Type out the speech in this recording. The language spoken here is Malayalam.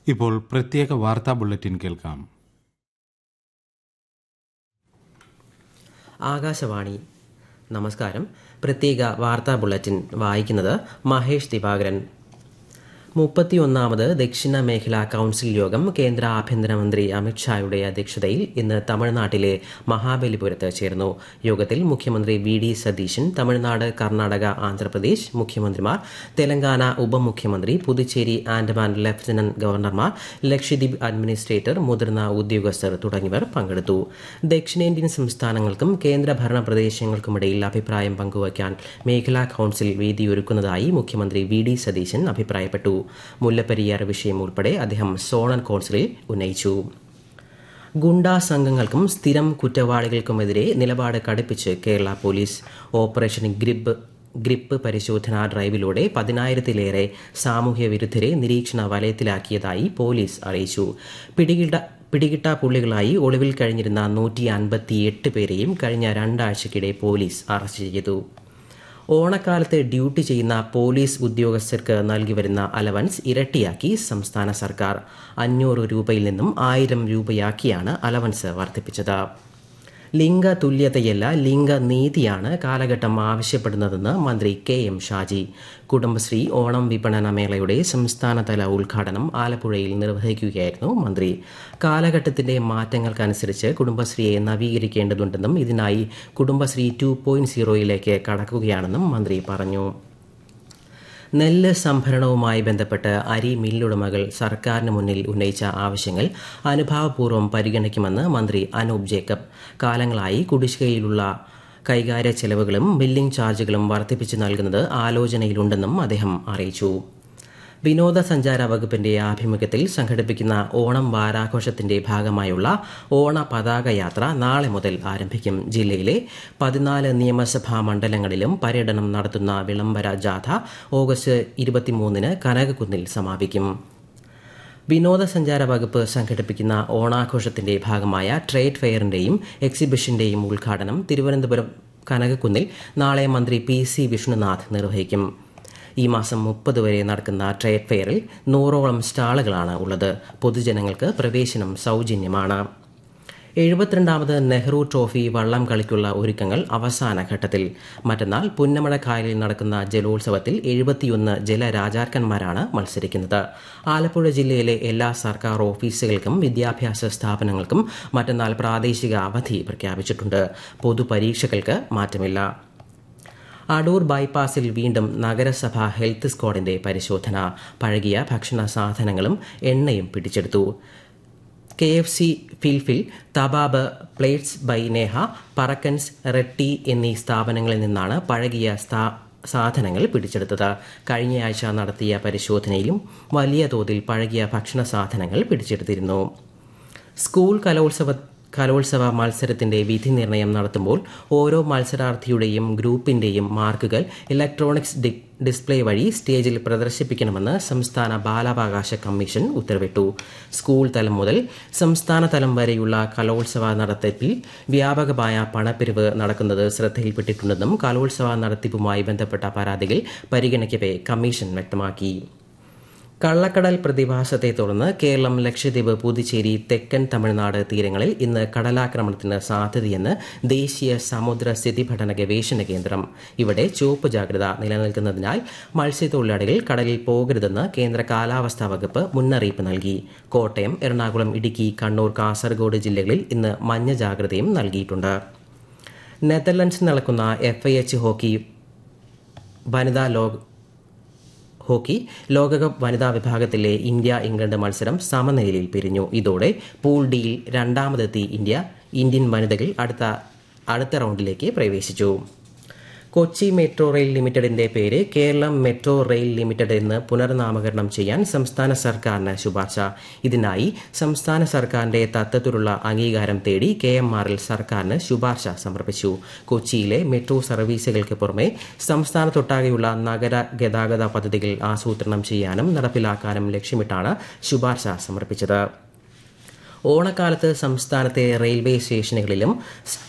ഇപ്പോൾ പ്രത്യേക വാർത്താ ബുള്ളറ്റിൻ കേൾക്കാം ആകാശവാണി നമസ്കാരം പ്രത്യേക വാർത്താ ബുള്ളറ്റിൻ വായിക്കുന്നത് മഹേഷ് ദിവാകരൻ മുപ്പത്തിയൊന്നാമത് ദക്ഷിണ മേഖലാ കൌൺസിൽ യോഗം കേന്ദ്ര ആഭ്യന്തരമന്ത്രി അമിത്ഷായുടെ അധ്യക്ഷതയിൽ ഇന്ന് തമിഴ്നാട്ടിലെ മഹാബലിപുരത്ത് ചേർന്നു യോഗത്തിൽ മുഖ്യമന്ത്രി വി ഡി സതീശൻ തമിഴ്നാട് കർണാടക ആന്ധ്രാപ്രദേശ് മുഖ്യമന്ത്രിമാർ തെലങ്കാന ഉപമുഖ്യമന്ത്രി പുതുച്ചേരി ആൻഡമാൻ ലഫ്റ്റനന്റ് ഗവർണർമാർ ലക്ഷദ്വീപ് അഡ്മിനിസ്ട്രേറ്റർ മുതിർന്ന ഉദ്യോഗസ്ഥർ തുടങ്ങിയവർ പങ്കെടുത്തു ദക്ഷിണേന്ത്യൻ സംസ്ഥാനങ്ങൾക്കും കേന്ദ്രഭരണ പ്രദേശങ്ങൾക്കുമിടയിൽ അഭിപ്രായം പങ്കുവയ്ക്കാൻ മേഖലാ കൌൺസിൽ വേദിയൊരുക്കുന്നതായി മുഖ്യമന്ത്രി വി ഡി സതീശൻ അഭിപ്രായപ്പെട്ടു മുല്ലപ്പെരിയാർ വിഷയം ഉൾപ്പെടെ അദ്ദേഹം സോണൽ കൌൺസിലിൽ ഉന്നയിച്ചു ഗുണ്ടാ സംഘങ്ങൾക്കും സ്ഥിരം കുറ്റവാളികൾക്കുമെതിരെ നിലപാട് കടുപ്പിച്ച് Kerala police operation grip grip പരിശോധനാ ഡ്രൈവിലൂടെ പതിനായിരത്തിലേറെ സാമൂഹ്യ വിരുദ്ധരെ നിരീക്ഷണ വലയത്തിലാക്കിയതായി പോലീസ് അറിയിച്ചു പിടികിട്ട പിടികിട്ടാ പുള്ളികളായി ഒളിവിൽ കഴിഞ്ഞിരുന്ന നൂറ്റി അൻപത്തിയെട്ട് പേരെയും കഴിഞ്ഞ രണ്ടാഴ്ചക്കിടെ പോലീസ് അറസ്റ്റ് ചെയ്തു ഓണക്കാലത്ത് ഡ്യൂട്ടി ചെയ്യുന്ന പോലീസ് ഉദ്യോഗസ്ഥർക്ക് നൽകി വരുന്ന അലവൻസ് ഇരട്ടിയാക്കി സംസ്ഥാന സർക്കാർ അഞ്ഞൂറ് രൂപയിൽ നിന്നും ആയിരം രൂപയാക്കിയാണ് അലവൻസ് വർദ്ധിപ്പിച്ചത് ലിംഗ തുല്യതയല്ല ലിംഗനീതിയാണ് കാലഘട്ടം ആവശ്യപ്പെടുന്നതെന്ന് മന്ത്രി കെ എം ഷാജി കുടുംബശ്രീ ഓണം വിപണന മേളയുടെ സംസ്ഥാനതല ഉദ്ഘാടനം ആലപ്പുഴയിൽ നിർവഹിക്കുകയായിരുന്നു മന്ത്രി കാലഘട്ടത്തിന്റെ മാറ്റങ്ങൾക്കനുസരിച്ച് കുടുംബശ്രീയെ നവീകരിക്കേണ്ടതുണ്ടെന്നും ഇതിനായി കുടുംബശ്രീ ടു പോയിന്റ് സീറോയിലേക്ക് കടക്കുകയാണെന്നും മന്ത്രി പറഞ്ഞു നെല്ല് സംഭരണവുമായി ബന്ധപ്പെട്ട് അരി മില്ലുടമകൾ സർക്കാരിന് മുന്നിൽ ഉന്നയിച്ച ആവശ്യങ്ങൾ അനുഭാവപൂർവ്വം പരിഗണിക്കുമെന്ന് മന്ത്രി അനൂപ് ജേക്കബ് കാലങ്ങളായി കുടിശ്ശികയിലുള്ള കൈകാര്യ ചെലവുകളും ബില്ലിംഗ് ചാർജുകളും വർദ്ധിപ്പിച്ചു നൽകുന്നത് ആലോചനയിലുണ്ടെന്നും അദ്ദേഹം അറിയിച്ചു വിനോദസഞ്ചാര വകുപ്പിന്റെ ആഭിമുഖ്യത്തിൽ സംഘടിപ്പിക്കുന്ന ഓണം വാരാഘോഷത്തിന്റെ ഭാഗമായുള്ള ഓണ പതാക യാത്ര നാളെ മുതൽ ആരംഭിക്കും ജില്ലയിലെ പതിനാല് നിയമസഭാ മണ്ഡലങ്ങളിലും പര്യടനം നടത്തുന്ന വിളംബര ജാഥ ഓഗസ്റ്റ് ഇരുപത്തിമൂന്നിന് കനകക്കുന്നിൽ സമാപിക്കും വിനോദസഞ്ചാര വകുപ്പ് സംഘടിപ്പിക്കുന്ന ഓണാഘോഷത്തിന്റെ ഭാഗമായ ട്രേഡ് ഫെയറിന്റെയും എക്സിബിഷന്റെയും ഉദ്ഘാടനം തിരുവനന്തപുരം കനകക്കുന്നിൽ നാളെ മന്ത്രി പി സി വിഷ്ണുനാഥ് നിർവഹിക്കും ഈ മാസം മുപ്പത് വരെ നടക്കുന്ന ട്രേഡ് ഫെയറിൽ നൂറോളം സ്റ്റാളുകളാണ് ഉള്ളത് പൊതുജനങ്ങൾക്ക് പ്രവേശനം സൗജന്യമാണ് എഴുപത്തിരണ്ടാമത് നെഹ്റു ട്രോഫി വള്ളം കളിക്കുള്ള ഒരുക്കങ്ങൾ അവസാന ഘട്ടത്തിൽ മറ്റന്നാൾ പുന്നമടക്കായലിൽ നടക്കുന്ന ജലോത്സവത്തിൽ എഴുപത്തിയൊന്ന് ജലരാജാക്കന്മാരാണ് മത്സരിക്കുന്നത് ആലപ്പുഴ ജില്ലയിലെ എല്ലാ സർക്കാർ ഓഫീസുകൾക്കും വിദ്യാഭ്യാസ സ്ഥാപനങ്ങൾക്കും മറ്റന്നാൾ പ്രാദേശിക അവധി പ്രഖ്യാപിച്ചിട്ടുണ്ട് പൊതുപരീക്ഷകൾക്ക് മാറ്റമില്ല അടൂർ ബൈപ്പാസിൽ വീണ്ടും നഗരസഭ ഹെൽത്ത് സ്ക്വാഡിന്റെ പരിശോധന പഴകിയ ഭക്ഷണ സാധനങ്ങളും എണ്ണയും പിടിച്ചെടുത്തു കെ എഫ് സി ഫിൽഫിൽ തബാബ് പ്ലേറ്റ്സ് ബൈ നേഹ പറക്കൻസ് റെട്ടി എന്നീ സ്ഥാപനങ്ങളിൽ നിന്നാണ് പഴകിയ സാധനങ്ങൾ പിടിച്ചെടുത്തത് കഴിഞ്ഞയാഴ്ച നടത്തിയ പരിശോധനയിലും വലിയ തോതിൽ പഴകിയ ഭക്ഷണ സാധനങ്ങൾ പിടിച്ചെടുത്തിരുന്നു സ്കൂൾ കലോത്സവ കലോത്സവ മത്സരത്തിന്റെ വിധി നിർണയം നടത്തുമ്പോൾ ഓരോ മത്സരാർത്ഥിയുടെയും ഗ്രൂപ്പിന്റെയും മാർക്കുകൾ ഇലക്ട്രോണിക്സ് ഡിസ്പ്ലേ വഴി സ്റ്റേജിൽ പ്രദർശിപ്പിക്കണമെന്ന് സംസ്ഥാന ബാലാവകാശ കമ്മീഷൻ ഉത്തരവിട്ടു സ്കൂൾ തലം മുതൽ സംസ്ഥാന തലം വരെയുള്ള കലോത്സവ നടത്തിപ്പിൽ വ്യാപകമായ പണപ്പിരിവ് നടക്കുന്നത് ശ്രദ്ധയിൽപ്പെട്ടിട്ടുണ്ടെന്നും കലോത്സവ നടത്തിപ്പുമായി ബന്ധപ്പെട്ട പരാതികൾ പരിഗണിക്കവെ കമ്മീഷൻ വ്യക്തമാക്കി കള്ളക്കടൽ പ്രതിഭാസത്തെ തുടർന്ന് കേരളം ലക്ഷദ്വീപ് പുതുച്ചേരി തെക്കൻ തമിഴ്നാട് തീരങ്ങളിൽ ഇന്ന് കടലാക്രമണത്തിന് സാധ്യതയെന്ന് ദേശീയ സമുദ്ര സ്ഥിതി പഠന ഗവേഷണ കേന്ദ്രം ഇവിടെ ചുവപ്പ് ജാഗ്രത നിലനിൽക്കുന്നതിനാൽ മത്സ്യത്തൊഴിലാളികൾ കടലിൽ പോകരുതെന്ന് കേന്ദ്ര കാലാവസ്ഥാ വകുപ്പ് മുന്നറിയിപ്പ് നൽകി കോട്ടയം എറണാകുളം ഇടുക്കി കണ്ണൂർ കാസർഗോഡ് ജില്ലകളിൽ ഇന്ന് മഞ്ഞ ജാഗ്രതയും നൽകിയിട്ടുണ്ട് നെതർലൻഡ്സിൽ നടക്കുന്ന എഫ് ഐ എച്ച് ഹോക്കി വനിതാ ലോക ഹോക്കി ലോകകപ്പ് വനിതാ വിഭാഗത്തിലെ ഇന്ത്യ ഇംഗ്ലണ്ട് മത്സരം സമനിലയിൽ പിരിഞ്ഞു ഇതോടെ പൂൾ ഡിയിൽ രണ്ടാമതെത്തി ഇന്ത്യ ഇന്ത്യൻ വനിതകൾ അടുത്ത അടുത്ത റൗണ്ടിലേക്ക് പ്രവേശിച്ചു കൊച്ചി മെട്രോ റെയിൽ ലിമിറ്റഡിന്റെ പേര് കേരളം മെട്രോ റെയിൽ ലിമിറ്റഡ് എന്ന് പുനർനാമകരണം ചെയ്യാൻ സംസ്ഥാന സർക്കാരിന് ശുപാർശ ഇതിനായി സംസ്ഥാന സർക്കാരിന്റെ തത്വത്തിലുള്ള അംഗീകാരം തേടി കെ എം ആറിൽ സർക്കാരിന് ശുപാർശ സമർപ്പിച്ചു കൊച്ചിയിലെ മെട്രോ സർവീസുകൾക്ക് പുറമെ സംസ്ഥാനത്തൊട്ടാകെയുള്ള നഗര ഗതാഗത പദ്ധതികൾ ആസൂത്രണം ചെയ്യാനും നടപ്പിലാക്കാനും ലക്ഷ്യമിട്ടാണ് ശുപാർശ സമർപ്പിച്ചത് ഓണക്കാലത്ത് സംസ്ഥാനത്തെ റെയിൽവേ സ്റ്റേഷനുകളിലും